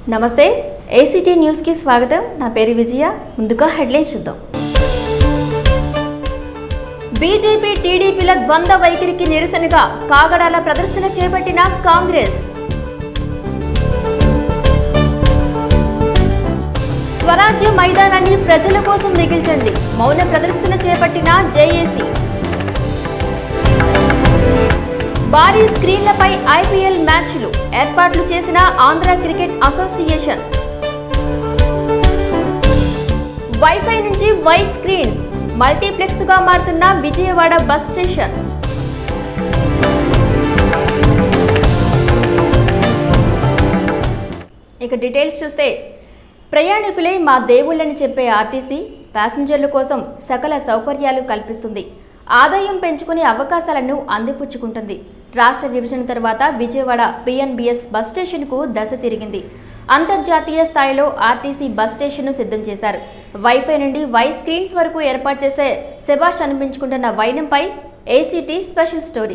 నమస్తే ఏసీటీ న్యూస్కి స్వాగతం నా పేరు విజయ ముందుగా హెడ్లైన్స్ చూద్దాం బీజేపీ టీడీపీల ద్వంద్వ వైఖరికి నిరసనగా కాగడాల ప్రదర్శన చేపట్టిన కాంగ్రెస్ స్వరాజ్య మైదానాన్ని ప్రజల కోసం మిగిల్చండి మౌన ప్రదర్శన చేపట్టిన జేఏసీ భారీ స్క్రీన్లపై ఐపీఎల్ మ్యాచ్లు ఏర్పాట్లు చేసిన ఆంధ్ర క్రికెట్ అసోసియేషన్ వైఫై నుంచి వై స్క్రీన్స్ మల్టీప్లెక్స్ గా మారుతున్న విజయవాడ బస్ స్టేషన్ ఇక డీటెయిల్స్ చూస్తే ప్రయాణికులే మా దేవుళ్ళని చెప్పే ఆర్టీసీ ప్యాసింజర్ల కోసం సకల సౌకర్యాలు కల్పిస్తుంది ఆదాయం పెంచుకునే అవకాశాలను అందిపుచ్చుకుంటుంది రాష్ట్ర విభజన తర్వాత విజయవాడ పిఎన్బిఎస్ బస్ స్టేషన్కు దశ తిరిగింది అంతర్జాతీయ స్థాయిలో ఆర్టీసీ బస్ స్టేషన్ను సిద్ధం చేశారు వైఫై నుండి వై స్క్రీన్స్ వరకు ఏర్పాటు చేసే శభాష్ అనిపించుకుంటున్న వైనంపై ఏసీటీ స్పెషల్ స్టోరీ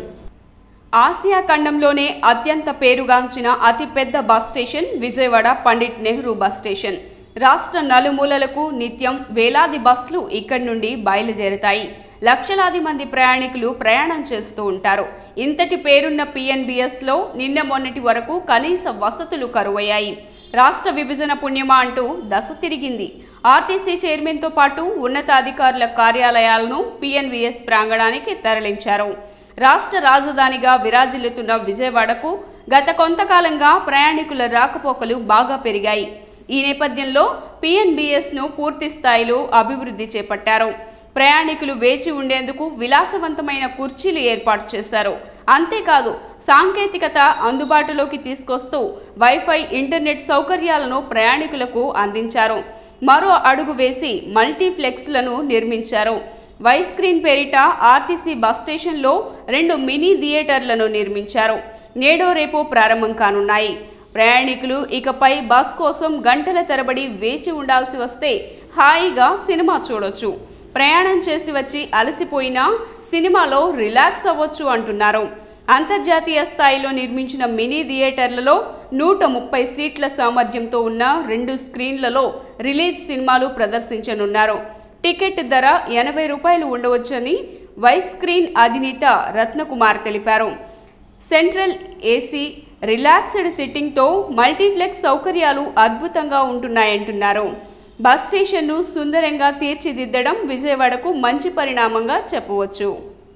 ఆసియా ఖండంలోనే అత్యంత పేరుగాంచిన అతిపెద్ద bus station Vijayawada Pandit Nehru bus station రాష్ట్ర నలుమూలలకు నిత్యం వేలాది బస్సులు ఇక్కడి నుండి బయలుదేరుతాయి లక్షలాది మంది ప్రయాణికులు ప్రయాణం చేస్తూ ఉంటారు ఇంతటి పేరున్న పిఎన్బిఎస్లో నిన్న మొన్నటి వరకు కనీస వసతులు కరువయ్యాయి రాష్ట్ర విభజన పుణ్యమా అంటూ దశ తిరిగింది ఆర్టీసీ చైర్మన్తో పాటు ఉన్నతాధికారుల కార్యాలయాలను పిఎన్విఎస్ ప్రాంగణానికి తరలించారు రాష్ట్ర రాజధానిగా విరాజిల్లుతున్న విజయవాడకు గత కొంతకాలంగా ప్రయాణికుల రాకపోకలు బాగా పెరిగాయి ఈ నేపథ్యంలో పిఎన్బిఎస్ను పూర్తి స్థాయిలో అభివృద్ధి చేపట్టారు ప్రయాణికులు వేచి ఉండేందుకు విలాసవంతమైన కుర్చీలు ఏర్పాటు చేశారు అంతేకాదు సాంకేతికత అందుబాటులోకి తీసుకొస్తూ వైఫై ఇంటర్నెట్ సౌకర్యాలను ప్రయాణికులకు అందించారు మరో అడుగు వేసి మల్టీప్లెక్స్లను నిర్మించారు వై స్క్రీన్ పేరిట ఆర్టీసీ బస్ స్టేషన్లో రెండు మినీ థియేటర్లను నిర్మించారు నేడో రేపో ప్రారంభం కానున్నాయి ప్రయాణికులు ఇకపై బస్ కోసం గంటల తరబడి వేచి ఉండాల్సి వస్తే హాయిగా సినిమా చూడొచ్చు ప్రయాణం చేసి వచ్చి అలసిపోయినా సినిమాలో రిలాక్స్ అవ్వచ్చు అంటున్నారు అంతర్జాతీయ స్థాయిలో నిర్మించిన మినీ థియేటర్లలో నూట ముప్పై సీట్ల సామర్థ్యంతో ఉన్న రెండు స్క్రీన్లలో రిలీజ్ సినిమాలు ప్రదర్శించనున్నారు టికెట్ ధర ఎనభై రూపాయలు ఉండవచ్చని వై స్క్రీన్ అధినేత రత్నకుమార్ తెలిపారు సెంట్రల్ ఏసీ రిలాక్స్డ్ సిట్టింగ్తో మల్టీప్లెక్స్ సౌకర్యాలు అద్భుతంగా ఉంటున్నాయంటున్నారు బస్ స్టేషన్ను సుందరంగా తీర్చిదిద్దడం విజయవాడకు మంచి పరిణామంగా చెప్పవచ్చు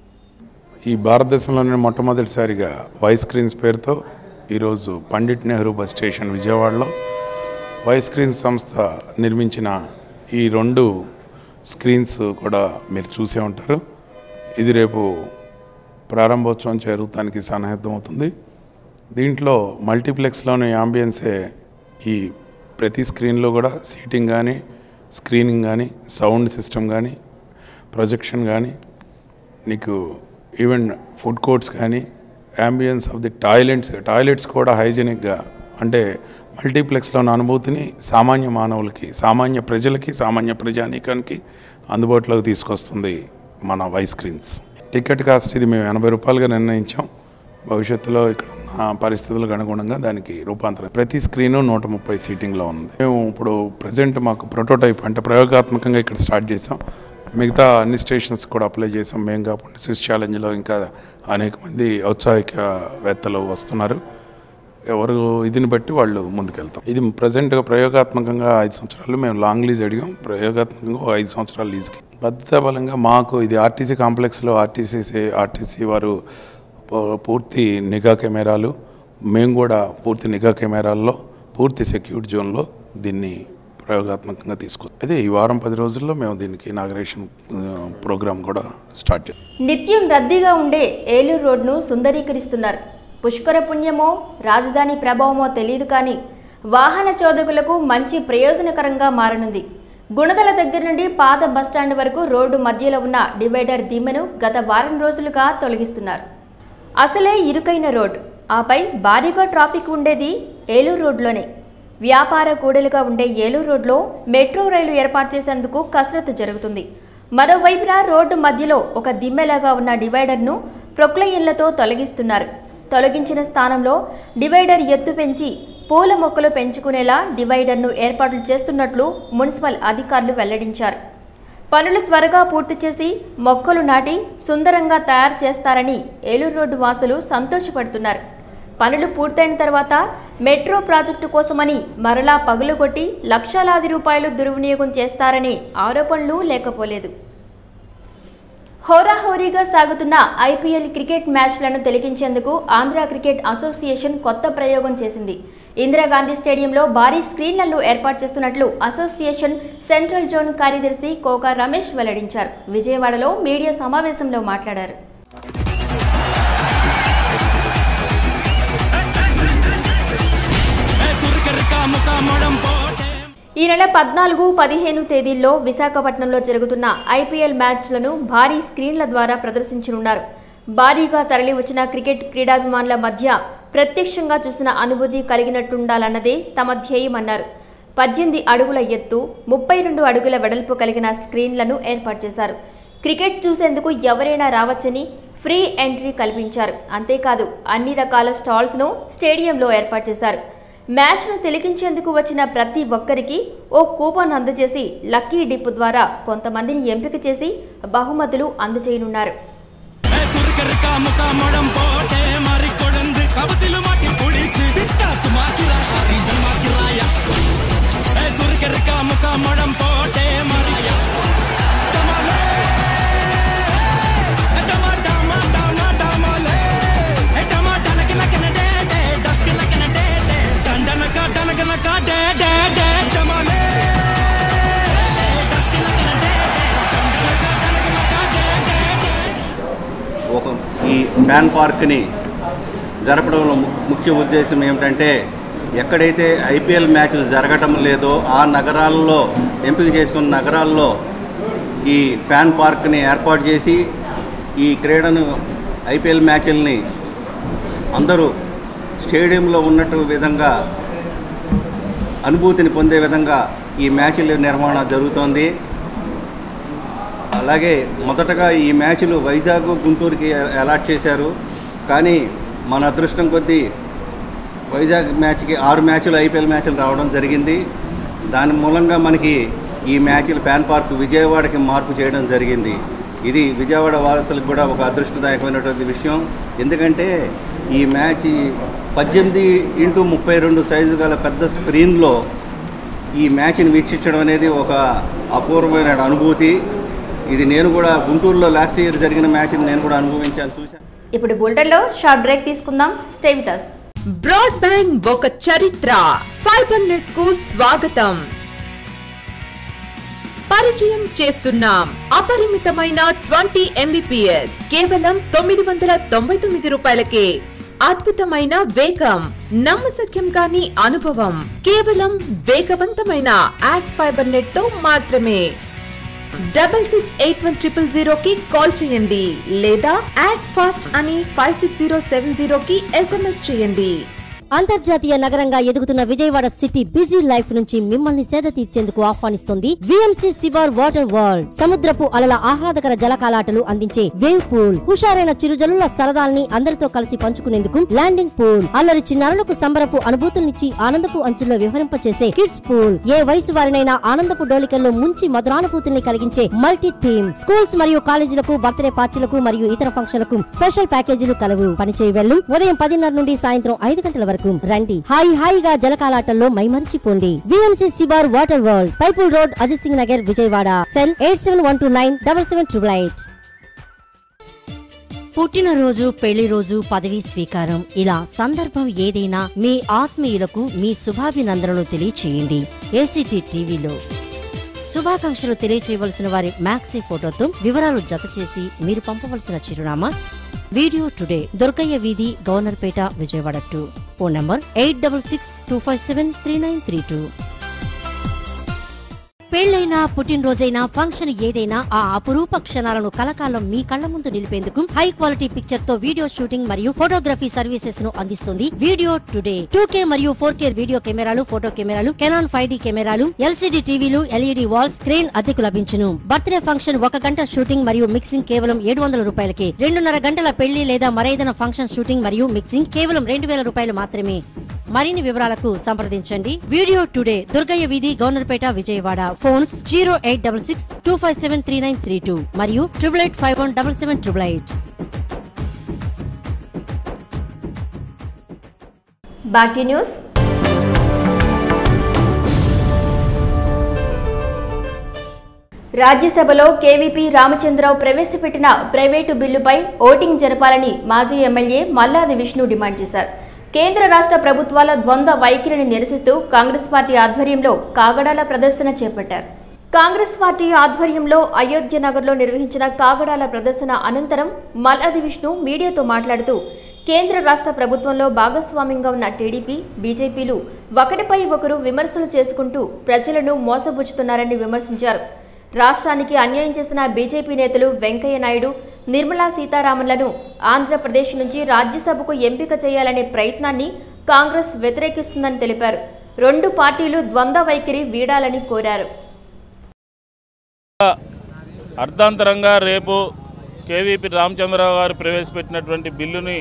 ఈ భారతదేశంలోనే మొట్టమొదటిసారిగా వై స్క్రీన్స్ పేరుతో ఈరోజు పండిట్ నెహ్రూ బస్ స్టేషన్ విజయవాడలో వై స్క్రీన్స్ సంస్థ నిర్మించిన ఈ రెండు స్క్రీన్స్ కూడా మీరు చూసే ఉంటారు ఇది రేపు ప్రారంభోత్సవం జరుగుతానికి సన్నాహితమవుతుంది దీంట్లో మల్టీప్లెక్స్లోని యాంబియన్సే ఈ ప్రతి స్క్రీన్లో కూడా సీటింగ్ కానీ స్క్రీనింగ్ కానీ సౌండ్ సిస్టమ్ కానీ ప్రొజెక్షన్ కానీ నీకు ఈవెన్ ఫుడ్ కోర్ట్స్ కానీ ambience of the toilets toilets కూడా హైజీనిక్గా అంటే మల్టీప్లెక్స్లోని అనుభూతిని సామాన్య మానవులకి సామాన్య ప్రజలకి సామాన్య ప్రజానీకానికి అందుబాటులోకి తీసుకొస్తుంది మన వై స్క్రీన్స్ టికెట్ కాస్ట్ ఇది మేము ఎనభై రూపాయలుగా నిర్ణయించాం భవిష్యత్తులో ఇక్కడ ఉన్న పరిస్థితులకు అనుగుణంగా దానికి రూపాంతరం ప్రతి స్క్రీను నూట ముప్పై సీటింగ్లో ఉంది మేము ఇప్పుడు ప్రజెంట్ మాకు ప్రోటోటైప్ అంటే ప్రయోగాత్మకంగా ఇక్కడ స్టార్ట్ చేసాం మిగతా అన్ని స్టేషన్స్ కూడా అప్లై చేసాం మేము కాకుండా స్విస్ ఛాలెంజ్లో ఇంకా అనేక మంది ఔత్సాహికవేత్తలు వస్తున్నారు ఎవరు ఇదిని బట్టి వాళ్ళు ముందుకెళ్తాం ఇది ప్రజెంట్గా ప్రయోగాత్మకంగా ఐదు సంవత్సరాలు మేము లాంగ్ లీజ్ అడిగాం ప్రయోగాత్మకంగా ఓ ఐదు సంవత్సరాల లీజ్కి భద్రతా బలంగా మాకు ఇది ఆర్టీసీ కాంప్లెక్స్లో ఆర్టీసీ ఆర్టీసీ వారు పూ- పూర్తి నిఘా కెమెరాలు మేము కూడా పూర్తి నిఘా కెమెరాల్లో పూర్తి సెక్యూరిటీ జోన్లో దీన్ని ప్రయోగాత్మకంగా తీసుకు అదే ఈ వారం పది రోజుల్లో మేము దీనికి ఇనాగరేషన్ ప్రోగ్రామ్ కూడా స్టార్ట్ చేస్తాం నిత్యం రద్దీగా ఉండే ఏలూరు రోడ్ను సుందరీకరిస్తున్నారు పుష్కర పుణ్యమో రాజధాని ప్రభావమో తెలియదు కానీ వాహన చోదకులకు మంచి ప్రయోజనకరంగా మారనుంది గుణదల దగ్గర నుండి పాత బస్టాండ్ వరకు రోడ్డు మధ్యలో ఉన్న డివైడర్ దిమ్మెను గత వారం రోజులుగా తొలగిస్తున్నారు అసలే ఇరుకైన రోడ్ ఆపై భారీగా ట్రాఫిక్ ఉండేది ఏలూరు రోడ్లోనే వ్యాపార కూడలిగా ఉండే ఏలూరు రోడ్లో మెట్రో రైలు ఏర్పాటు చేసేందుకు కసరత్తు జరుగుతుంది మరోవైపున రోడ్డు మధ్యలో ఒక దిమ్మెలాగా ఉన్న డివైడర్ను ప్రొక్లయిన్లతో తొలగిస్తున్నారు తొలగించిన స్థానంలో డివైడర్ ఎత్తు పెంచి పూల మొక్కలు పెంచుకునేలా డివైడర్ను ఏర్పాట్లు చేస్తున్నట్లు మున్సిపల్ అధికారులు వెల్లడించారు పనులు త్వరగా పూర్తి చేసి మొక్కలు నాటి సుందరంగా తయారు చేస్తారని ఏలూరు రోడ్డు వాసులు సంతోషపడుతున్నారు పనులు పూర్తయిన తర్వాత మెట్రో ప్రాజెక్టు కోసమని మరలా పగులుగొట్టి లక్షలాది రూపాయలు దుర్వినియోగం చేస్తారనే ఆరోపణలు లేకపోలేదు హోరాహోరీగా సాగుతున్న ఐపీఎల్ క్రికెట్ మ్యాచ్లను తిలకించేందుకు ఆంధ్ర క్రికెట్ అసోసియేషన్ కొత్త ప్రయోగం చేసింది ఇందిరాగాంధీ స్టేడియంలో భారీ స్క్రీన్లను ఏర్పాటు చేస్తున్నట్లు అసోసియేషన్ సెంట్రల్ జోన్ కార్యదర్శి కోకా రమేష్ వెల్లడించారు విజయవాడలో మీడియా సమావేశంలో మాట్లాడారు ఈ నెల పద్నాలుగు పదిహేను తేదీల్లో విశాఖపట్నంలో జరుగుతున్న ఐపీఎల్ మ్యాచ్లను భారీ స్క్రీన్ల ద్వారా ప్రదర్శించనున్నారు భారీగా తరలి వచ్చిన క్రికెట్ క్రీడాభిమానుల మధ్య ప్రత్యక్షంగా చూసిన అనుభూతి కలిగినట్టుండాలన్నదే తమ ధ్యేయమన్నారు పద్దెనిమిది అడుగుల ఎత్తు ముప్పై రెండు అడుగుల వెడల్పు కలిగిన స్క్రీన్లను ఏర్పాటు చేశారు క్రికెట్ చూసేందుకు ఎవరైనా రావచ్చని ఫ్రీ ఎంట్రీ కల్పించారు అంతేకాదు అన్ని రకాల స్టాల్స్ను స్టేడియంలో ఏర్పాటు చేశారు మ్యాచ్ను తిలకించేందుకు వచ్చిన ప్రతి ఒక్కరికి ఓ కూపన్ అందజేసి లక్కీ డిప్ ద్వారా కొంతమందిని ఎంపిక చేసి బహుమతులు అందజేయనున్నారు சுருக்கருக்கா முக்கா முழம் போட்டே மாறி கொழுந்து கபத்திலு மாட்டி புடிச்சு பிஸ்தாசு மாக்கிறா சாரிஞ்சல் மாக்கிறாயா ஏ சுருக்கருக்கா முக்கா முழம் போட்டே மாறியா டமாலே ஏ டமா டமா டமா டமாலே ஏ டமா டனக்கு லக்கன டே டே டஸ்க்கு லக்கன டே டே டண்டனக்கா டனகனக்கா டே டே டே டமாலே டஸ்க்கு லக்கன டே டே டண்டனக்கா டனகனக்கா டே டே டே ఒక ఈ ఫ్యాన్ పార్క్ని జరపడంలో ము- ముఖ్య ఉద్దేశం ఏమిటంటే ఎక్కడైతే ఐపీఎల్ మ్యాచ్లు జరగటం లేదో ఆ నగరాల్లో ఎంపిక చేసుకున్న నగరాల్లో ఈ ఫ్యాన్ పార్క్ని ఏర్పాటు చేసి ఈ క్రీడను ఐపీఎల్ మ్యాచ్ల్ని అందరూ స్టేడియంలో ఉన్నట్టు విధంగా అనుభూతిని పొందే విధంగా ఈ మ్యాచ్ల నిర్మాణం జరుగుతోంది అలాగే మొదటగా ఈ మ్యాచ్లు వైజాగ్ గుంటూరుకి అలాట్ చేశారు కానీ మన అదృష్టం కొద్దీ వైజాగ్ మ్యాచ్కి ఆరు మ్యాచ్లు ఐపీఎల్ మ్యాచ్లు రావడం జరిగింది దాని మూలంగా మనకి ఈ మ్యాచ్లు ఫ్యాన్ పార్క్ విజయవాడకి మార్పు చేయడం జరిగింది ఇది విజయవాడ వారసులకు కూడా ఒక అదృష్టదాయకమైనటువంటి విషయం ఎందుకంటే ఈ మ్యాచ్ పద్దెనిమిది ఇంటూ ముప్పై రెండు సైజు గల పెద్ద స్క్రీన్లో ఈ మ్యాచ్ని వీక్షించడం అనేది ఒక అపూర్వమైన అనుభూతి ఇది నేను కూడా గుంటూరులో లాస్ట్ ఇయర్ జరిగిన మ్యాచ్ని నేను కూడా అనుభవించాను చూశాను ఇప్పుడు బులెటిన్లో షార్ట్ బ్రేక్ తీసుకుందాం స్టే విత్ us. బ్రాడ్బ్యాండ్ ఒక చరిత్ర ఫైబర్ నెట్ కు స్వాగతం పరిచయం చేస్తున్నాం అపరిమితమైన ట్వంటీ ఎంబీపీఎస్ కేవలం తొమ్మిది వందల తొంభై తొమ్మిది రూపాయలకే అద్భుతమైన వేగం నమ్మశక్యం కాని అనుభవం కేవలం వేగవంతమైన యాడ్ ఫైబర్ నెట్ తో మాత్రమే double six eight one triple zero కి కాల్ చేయండి లేదా యాడ్ ఫాస్ట్ అని five six zero seven zero కి ఎస్ఎంఎస్ చేయండి అంతర్జాతీయ నగరంగా ఎదుగుతున్న విజయవాడ సిటీ బిజీ లైఫ్ నుంచి మిమ్మల్ని సేద తీర్చేందుకు ఆహ్వానిస్తోంది విఎంసి సివర్ వాటర్ వరల్డ్ సముద్రపు అలల ఆహ్లాదకర జలకాలాటలు అందించే వేవ్ పూల్ హుషారైన చిరుజల్లుల సరదాల్ని అందరితో కలిసి పంచుకునేందుకు ల్యాండింగ్ పూల్ అల్లరి చిన్నారులకు సంబరపు అనుభూతుల్నిచ్చి ఆనందపు అంచుల్లో వివరింపచేసే కిడ్స్ పూల్ ఏ వయసు వారినైనా ఆనందపు డోలికల్లో ముంచి మధురానుభూతుల్ని కలిగించే మల్టీ థీమ్ స్కూల్స్ మరియు కాలేజీలకు బర్త్డే పార్టీలకు మరియు ఇతర ఫంక్షన్లకు స్పెషల్ ప్యాకేజీలు కలవు పనిచేయ వెళ్ళు ఉదయం పదిన్నర నుండి సాయంత్రం ఐదు గంటల వరకు రండి హాయి హాయిగా జలకాలాటల్లో మైమరిచిపోండి విఎంసి సిబార్ వాటర్ వరల్డ్ పైపుల్ road Ajit Singh Nagar Vijayawada cell eight seven one two nine double seven triple eight పుట్టినరోజు పెళ్లి రోజు పదవీ స్వీకారం ఇలా సందర్భం ఏదైనా మీ ఆత్మీయులకు మీ శుభాభినందనలు తెలియచేయండి ఏసీటీ టీవీలో శుభాకాంక్షలు తెలియచేయవలసిన వారి మ్యాక్సీ ఫోటోతో వివరాలు జత చేసి మీరు పంపవలసిన చిరునామా వీడియో టుడే దొరకయ్య వీధి Governorpet Vijayawada two phone number eight double six two five seven three nine three two పెళ్లైనా పుట్టినరోజైనా ఫంక్షన్ ఏదైనా ఆ అపురూప క్షణాలను కలకాలం మీ కళ్ళ ముందు నిలిపేందుకు హై క్వాలిటీ పిక్చర్ తో వీడియో షూటింగ్ మరియు ఫోటోగ్రఫీ సర్వీసెస్ ను అందిస్తుంది వీడియో టుడే టూ కే మరియు ఫోర్ కే వీడియో కెమెరాలు ఫోటో కెమెరాలు కెనాన్ ఫైవ్ డి కెమెరాలు ఎల్సీడీ టీవీలు ఎల్ఈడి వాల్స్ స్క్రీన్ అద్దెకు లభించును బర్త్డే ఫంక్షన్ ఒక గంట షూటింగ్ మరియు మిక్సింగ్ కేవలం ఏడు వందల రూపాయలకి రెండున్నర గంటల పెళ్లి లేదా మరేదైనా ఫంక్షన్ షూటింగ్ మరియు మిక్సింగ్ కేవలం రెండు వేల రూపాయలు మాత్రమే మరిన్ని వివరాలకు సంప్రదించండి వీడియో టుడే దుర్గయ్య వీధి Governorpet Vijayawada phones zero eight double six two five seven three nine three two మరియు triple eight five one double seven triple eight బాకీ న్యూస్ రాజ్యసభలో కేవీపీ రామచంద్రరావు ప్రవేశపెట్టిన ప్రైవేటు బిల్లుపై ఓటింగ్ జరపాలని మాజీ ఎమ్మెల్యే మల్లాది విష్ణు డిమాండ్ చేశారు కేంద్ర రాష్ట్ర ప్రభుత్వాల ద్వంద్వ వైఖరిని నిరసిస్తూ కాంగ్రెస్ పార్టీ ఆధ్వర్యంలో కాగడాల ప్రదర్శన చేపట్టారు కాంగ్రెస్ పార్టీ ఆధ్వర్యంలో అయోధ్య నగర్లో నిర్వహించిన కాగడాల ప్రదర్శన అనంతరం మల్లాది విష్ణు మీడియాతో మాట్లాడుతూ కేంద్ర రాష్ట్ర ప్రభుత్వంలో భాగస్వామ్యంగా ఉన్న టీడీపీ బీజేపీలు ఒకరిపై ఒకరు విమర్శలు చేసుకుంటూ ప్రజలను మోసబుచ్చుతున్నారని విమర్శించారు రాష్ట్రానికి అన్యాయం చేసిన బీజేపీ నేతలు వెంకయ్య నాయుడు నిర్మలా సీతారామన్లను ఆంధ్రప్రదేశ్ నుంచి రాజ్యసభకు ఎంపిక చేయాలనే ప్రయత్నాన్ని కాంగ్రెస్ వ్యతిరేకిస్తుందని తెలిపారు రెండు పార్టీలు ద్వంద్వ వైఖరి వీడాలని కోరారు అర్ధాంతరంగా రేపు కేవీపీ రామచంద్రరావు గారు ప్రవేశపెట్టినటువంటి బిల్లుని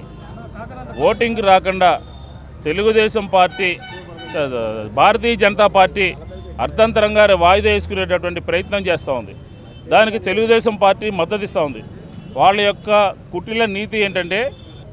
ఓటింగ్కి రాకుండా తెలుగుదేశం పార్టీ ఆ, భారతీయ జనతా పార్టీ అర్ధాంతరంగా వాయిదా వేసుకునేటటువంటి ప్రయత్నం చేస్తూ ఉంది దానికి తెలుగుదేశం పార్టీ మద్దతు ఇస్తూ ఉంది వాళ్ళ యొక్క కుటిల నీతి ఏంటంటే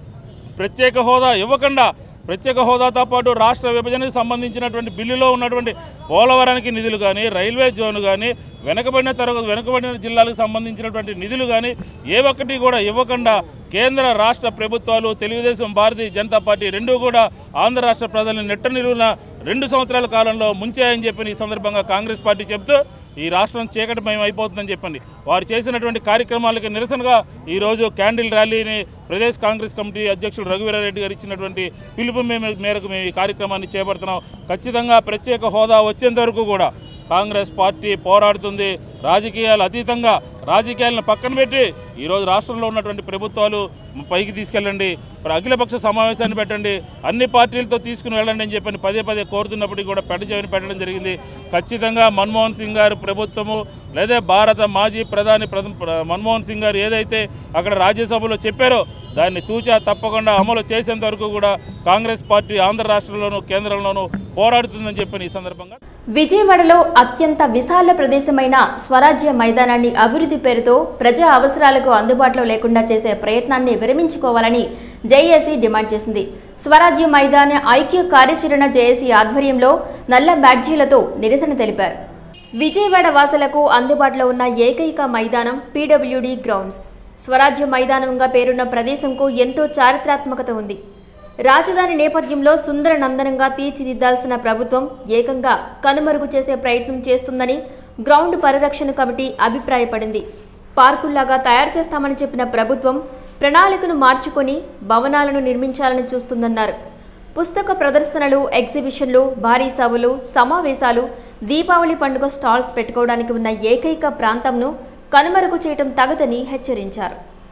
ప్రత్యేక హోదా ఇవ్వకుండా ప్రత్యేక హోదాతో పాటు రాష్ట్ర విభజనకు సంబంధించినటువంటి బిల్లులో ఉన్నటువంటి పోలవరానికి నిధులు కానీ రైల్వే జోన్ కానీ వెనకబడిన తరగతి వెనకబడిన జిల్లాలకు సంబంధించినటువంటి నిధులు కానీ ఏ ఒక్కటి కూడా ఇవ్వకుండా కేంద్ర రాష్ట్ర ప్రభుత్వాలు తెలుగుదేశం భారతీయ జనతా పార్టీ రెండూ కూడా ఆంధ్ర రాష్ట్ర ప్రజలను నెట్ట నిలువున రెండు సంవత్సరాల కాలంలో ముంచాయని చెప్పి ఈ సందర్భంగా కాంగ్రెస్ పార్టీ చెబుతూ ఈ రాష్ట్రం చీకటిమయం అయిపోతుందని చెప్పండి వారు చేసినటువంటి కార్యక్రమాలకు నిరసనగా ఈరోజు క్యాండిల్ ర్యాలీని ప్రదేశ్ కాంగ్రెస్ కమిటీ అధ్యక్షుడు రఘువీరారెడ్డి గారు ఇచ్చినటువంటి పిలుపు మే- మేరకు మేము ఈ కార్యక్రమాన్ని చేపడుతున్నాం ఖచ్చితంగా ప్రత్యేక హోదా వచ్చేంత వరకు కూడా కాంగ్రెస్ పార్టీ పోరాడుతుంది రాజకీయాలు అతీతంగా రాజకీయాలను పక్కన పెట్టి ఈరోజు రాష్ట్రంలో ఉన్నటువంటి ప్రభుత్వాలు పైకి తీసుకెళ్ళండి మరి అఖిలపక్ష సమావేశాన్ని పెట్టండి అన్ని పార్టీలతో తీసుకుని వెళ్ళండి అని చెప్పని పదే పదే కోరుతున్నప్పటికీ కూడా పెట్టజేయని పెట్టడం జరిగింది ఖచ్చితంగా మన్మోహన్ సింగ్ గారు ప్రభుత్వము లేదా భారత మాజీ ప్రధాని ప్రధ- ప్ర- మన్మోహన్ సింగ్ గారు ఏదైతే అక్కడ రాజ్యసభలో చెప్పారో దాన్ని తూచా తప్పకుండా అమలు చేసేంత వరకు కూడా కాంగ్రెస్ పార్టీ ఆంధ్ర రాష్ట్రంలోనూ కేంద్రంలోనూ పోరాడుతుందని చెప్పని ఈ సందర్భంగా విజయవాడలో అత్యంత విశాల ప్రదేశమైన స్వరాజ్య మైదానాన్ని అభివృద్ధి పేరుతో ప్రజా అవసరాలకు అందుబాటులో లేకుండా చేసే ప్రయత్నాన్ని విరమించుకోవాలని జేఏసీ డిమాండ్ చేసింది స్వరాజ్య మైదాన ఐక్య కార్యాచరణ జేఏసీ ఆధ్వర్యంలో నల్ల బ్యాడ్జీలతో నిరసన తెలిపారు విజయవాడ వాసులకు అందుబాటులో ఉన్న ఏకైక మైదానం పీడబ్ల్యూడి గ్రౌండ్స్ స్వరాజ్య మైదానంగా పేరున్న ప్రదేశంకు ఎంతో చారిత్రాత్మకత ఉంది రాజధాని నేపథ్యంలో సుందర నందనంగా తీర్చిదిద్దాల్సిన ప్రభుత్వం ఏకంగా కనుమరుగు చేసే ప్రయత్నం చేస్తుందని గ్రౌండ్ పరిరక్షణ కమిటీ అభిప్రాయపడింది పార్కుల్లాగా తయారు చేస్తామని చెప్పిన ప్రభుత్వం ప్రణాళికను మార్చుకొని భవనాలను నిర్మించాలని చూస్తుందన్నారు పుస్తక ప్రదర్శనలు ఎగ్జిబిషన్లు భారీ సభలు సమావేశాలు దీపావళి పండుగ స్టాల్స్ పెట్టుకోవడానికి ఉన్న ఏకైక ప్రాంతంను కనుమరుగు చేయటం తగదని హెచ్చరించారు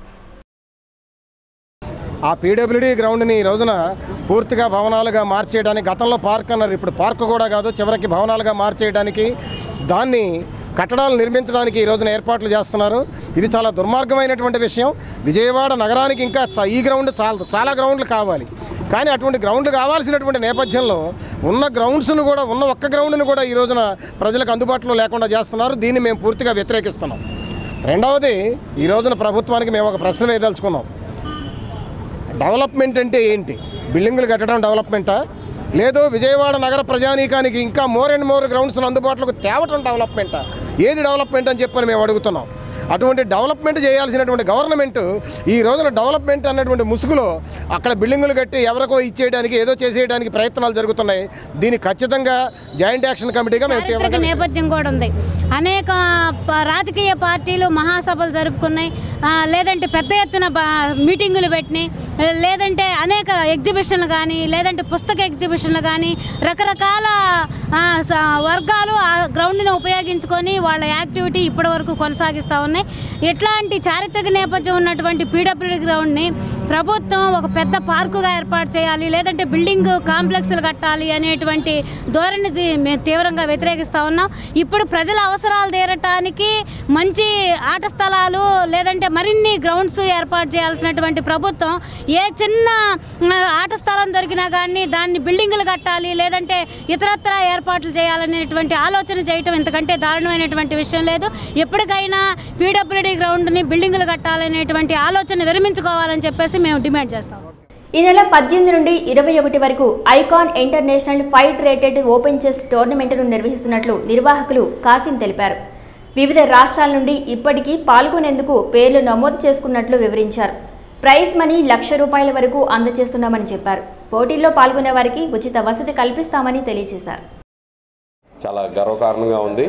ఆ పీడబ్ల్యూడీ గ్రౌండ్ని ఈ రోజున పూర్తిగా భవనాలుగా మార్చేయడానికి గతంలో పార్క్ అన్నారు ఇప్పుడు పార్క్ కూడా కాదు చివరికి భవనాలుగా మార్చేయడానికి దాన్ని కట్టడాలు నిర్మించడానికి ఈ రోజున ఏర్పాట్లు చేస్తున్నారు ఇది చాలా దుర్మార్గమైనటువంటి విషయం విజయవాడ నగరానికి ఇంకా చ- ఈ గ్రౌండ్ చాలా చాలా గ్రౌండ్లు కావాలి కానీ అటువంటి గ్రౌండ్ కావాల్సినటువంటి నేపథ్యంలో ఉన్న గ్రౌండ్స్ను కూడా ఉన్న ఒక్క గ్రౌండ్ను కూడా ఈ రోజున ప్రజలకు అందుబాటులో లేకుండా చేస్తున్నారు దీన్ని మేము పూర్తిగా వ్యతిరేకిస్తున్నాం రెండవది ఈ రోజున ప్రభుత్వానికి మేము ఒక ప్రశ్న వేయదలుచుకున్నాం డెవలప్మెంట్ అంటే ఏంటి బిల్డింగులు కట్టడం డెవలప్మెంటా లేదు విజయవాడ నగర ప్రజానీకానికి ఇంకా మోర్ అండ్ మోర్ గ్రౌండ్స్ అందుబాటులోకి తేవటం డెవలప్మెంటా ఏది డెవలప్మెంట్ అని చెప్పని మేము అడుగుతున్నాం అటువంటి డెవలప్మెంట్ చేయాల్సినటువంటి గవర్నమెంట్ ఈ రోజున డెవలప్మెంట్ అన్నటువంటి ముసుగులో అక్కడ బిల్డింగులు కట్టి ఎవరికో ఇచ్చేయడానికి ఏదో చేసేయడానికి ప్రయత్నాలు జరుగుతున్నాయి దీన్ని ఖచ్చితంగా జాయింట్ యాక్షన్ కమిటీగా మేము చారిత్రక తీవ్రంగా నేపథ్యం కూడా ఉంది అనేక ప- రాజకీయ పార్టీలు మహాసభలు జరుపుకున్నాయి ఆ, లేదంటే పెద్ద ఎత్తున బ- మీటింగులు పెట్టినాయి లేదంటే అనేక ఎగ్జిబిషన్లు కానీ లేదంటే పుస్తక ఎగ్జిబిషన్లు కానీ రకరకాల ఆ, స- వర్గాలు ఆ గ్రౌండ్ని ఉపయోగించుకొని వాళ్ళ యాక్టివిటీ ఇప్పటి వరకు కొనసాగిస్తూ ఉన్నాయి ఇట్లాంటి చారిత్రక నేపథ్యం ఉన్నటువంటి పీడబ్ల్యూడి గ్రౌండ్ని ప్రభుత్వం ఒక పెద్ద పార్కుగా ఏర్పాటు చేయాలి లేదంటే బిల్డింగ్ కాంప్లెక్స్లు కట్టాలి అనేటువంటి ధోరణి జీ- మేము తీవ్రంగా వ్యతిరేకిస్తూ ఉన్నాం ఇప్పుడు ప్రజల అవసరాలు తీరటానికి మంచి ఆట స్థలాలు లేదంటే మరిన్ని గ్రౌండ్స్ ఏర్పాటు చేయాల్సినటువంటి ప్రభుత్వం ఏ చిన్న ఆ, ఆట స్థలం దొరికినా కానీ దాన్ని బిల్డింగులు కట్టాలి లేదంటే ఇతరత్ర ఏర్పాట్లు చేయాలనేటువంటి ఆలోచన చేయటం ఇంతకంటే దారుణమైనటువంటి విషయం లేదు ఎప్పటికైనా పీడబ్ల్యూడీ గ్రౌండ్ని బిల్డింగులు కట్టాలనేటువంటి ఆలోచన విరమించుకోవాలని చెప్పేసి మేము డిమాండ్ చేస్తాం ఈ నెల పద్దెనిమిది నుండి ఇరవై ఒకటి వరకు icon international FIDE rated open chess టోర్నమెంట్ను నిర్వహిస్తున్నట్లు నిర్వాహకులు కాసిం తెలిపారు వివిధ రాష్ట్రాల నుండి ఇప్పటికీ పాల్గొనేందుకు పేర్లు నమోదు చేసుకున్నట్లు వివరించారు ప్రైజ్ మనీ లక్ష రూపాయల వరకు అందజేస్తున్నామని చెప్పారు పోటీల్లో పాల్గొనే వారికి ఉచిత వసతి కల్పిస్తామని తెలియజేశారు చాలా గర్వకారణంగా ఉంది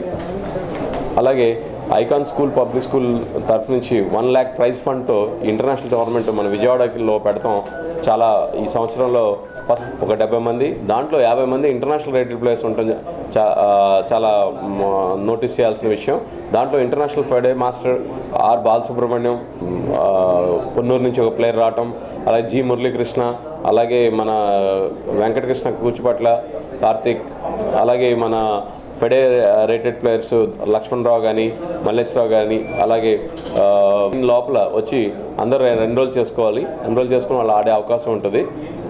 అలాగే ఐకాన్ స్కూల్ పబ్లిక్ స్కూల్ తరఫు నుంచి వన్ ల్యాక్ ప్రైజ్ ఫండ్తో ఇంటర్నేషనల్ టోర్నమెంట్ మన విజయవాడలో పెడతాం చాలా ఈ సంవత్సరంలో ఫస్ట్ ఒక డెబ్బై మంది దాంట్లో యాభై మంది ఇంటర్నేషనల్ రేటెడ్ ప్లేయర్స్ ఉంటుంది చా- ఆ, చాలా మ, నోటీస్ చేయాల్సిన విషయం దాంట్లో international FIDE master R Balasubrahmanyam ఆ, పొన్నూరు నుంచి ఒక ప్లేయర్ రావటం అలాగే జి మురళీకృష్ణ అలాగే మన వెంకటకృష్ణ కూచిపట్ల కార్తిక్ అలాగే మన ఫెడే రేటెడ్ ప్లేయర్స్ లక్ష్మణరావు కానీ మల్లేశ్వరరావు కానీ అలాగే ఆ, లోపల వచ్చి అందరూ ఎన్రోల్ చేసుకోవాలి ఎన్రోల్ చేసుకుని వాళ్ళు ఆడే అవకాశం ఉంటుంది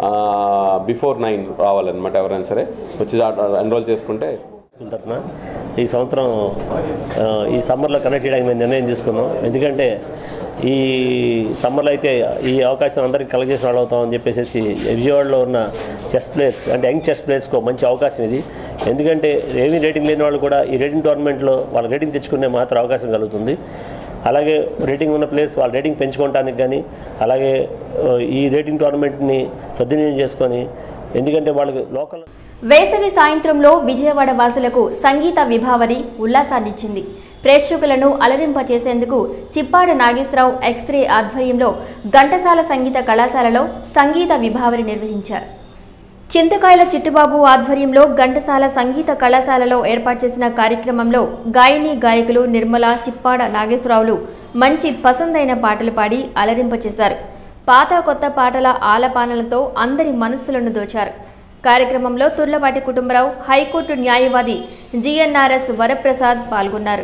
బిఫోర్ నైన్ రావాలన్నమాట ఎవరైనా సరే వచ్చి ఎన్రోల్ చేసుకుంటే స్కూల్ తరఫున ఈ సంవత్సరం ఆ, ఈ సమ్మర్లో కనెక్ట్ చేయడానికి మేము నిర్ణయం తీసుకున్నాం ఎందుకంటే ఈ సమ్మర్లో అయితే ఈ అవకాశం అందరికీ కలెక్ట్ చేసిన వాళ్ళు అవుతామని చెప్పేసి విజయవాడలో ఉన్న చెస్ ప్లేయర్స్ అంటే యంగ్ చెస్ ప్లేయర్స్కి మంచి అవకాశం ఇది ఎందుకంటే ఏమీ రేటింగ్ లేని వాళ్ళు కూడా ఈ రేటింగ్ టోర్నమెంట్లో వాళ్ళ రేటింగ్ తెచ్చుకునే మాత్రం అవకాశం కలుగుతుంది అలాగే రేటింగ్ ఉన్న ప్లేయర్స్ వాళ్ళ రేటింగ్ పెంచుకోవడానికి కానీ అలాగే ఆ, ఈ రేటింగ్ టోర్నమెంట్ని సద్వినియోగం చేసుకొని ఎందుకంటే వాళ్ళకి లోకల్ వేసవి సాయంత్రంలో విజయవాడ వాసులకు సంగీత విభావరి ఉల్లాసాన్నిచ్చింది ప్రేక్షకులను అలరింపచేసేందుకు చిప్పాడ నాగేశ్వరరావు ఎక్స్రే ఆధ్వర్యంలో ఘంటసాల సంగీత కళాశాలలో సంగీత విభావరి నిర్వహించారు చింతకాయల చిట్టుబాబు ఆధ్వర్యంలో ఘంటసాల సంగీత కళాశాలలో ఏర్పాటు చేసిన కార్యక్రమంలో గాయని గాయకులు నిర్మల చిప్పాడ నాగేశ్వరరావులు మంచి పసందైన పాటలు పాడి అలరింపచేశారు పాత కొత్త పాటల ఆలపానలతో అందరి మనస్సులను దోచారు కార్యక్రమంలో తుర్లపాటి కుటుంబరావు హైకోర్టు న్యాయవాది జిఎన్ఆర్ఎస్ వరప్రసాద్ పాల్గొన్నారు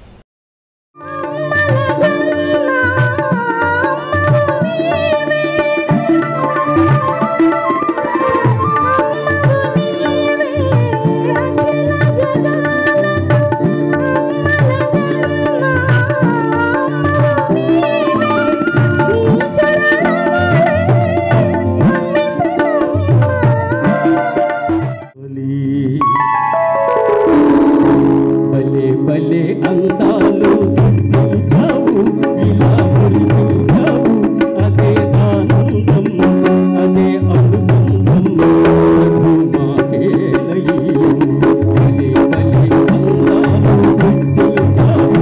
భలే భలే అందాలు సృష్టించావు, ఇలా మురిపించావు. అదే ఆనందం, అదే అనుబంధం, ప్రభు మాకేలయ్యో. భలే భలే అందాలు సృష్టించావు.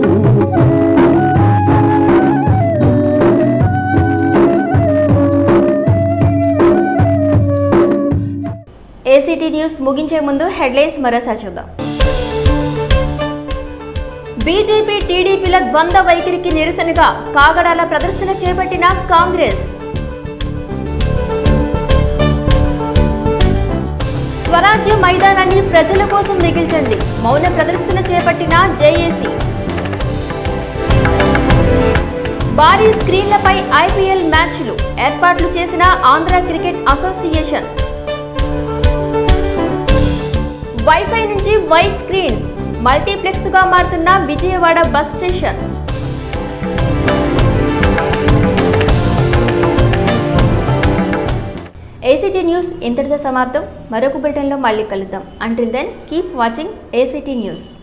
ఏసీటీ న్యూస్ ముగించే ముందు హెడ్లైన్స్ మరోసారి చూద్దాం బీజేపీ టీడీపీల ద్వంద్వ వైఖరికి నిరసనగా కాగడాల ప్రదర్శన చేపట్టిన కాంగ్రెస్ స్వరాజ్య మైదానాన్ని ప్రజల కోసం మిగిల్చండి మౌన ప్రదర్శన చేపట్టిన జేఏసీ భారీ స్క్రీన్లపై ఐపీఎల్ మ్యాచ్లు ఏర్పాట్లు చేసిన ఆంధ్ర క్రికెట్ అసోసియేషన్ వైఫై నుంచి వై స్క్రీన్స్ మల్టీప్లెక్స్ గా మారుతున్న Vijayawada bus station ACT news ఇంతటితో సమాప్తం మరొక బులెటిన్లో మళ్ళీ కలుద్దాం until then keep watching ACT news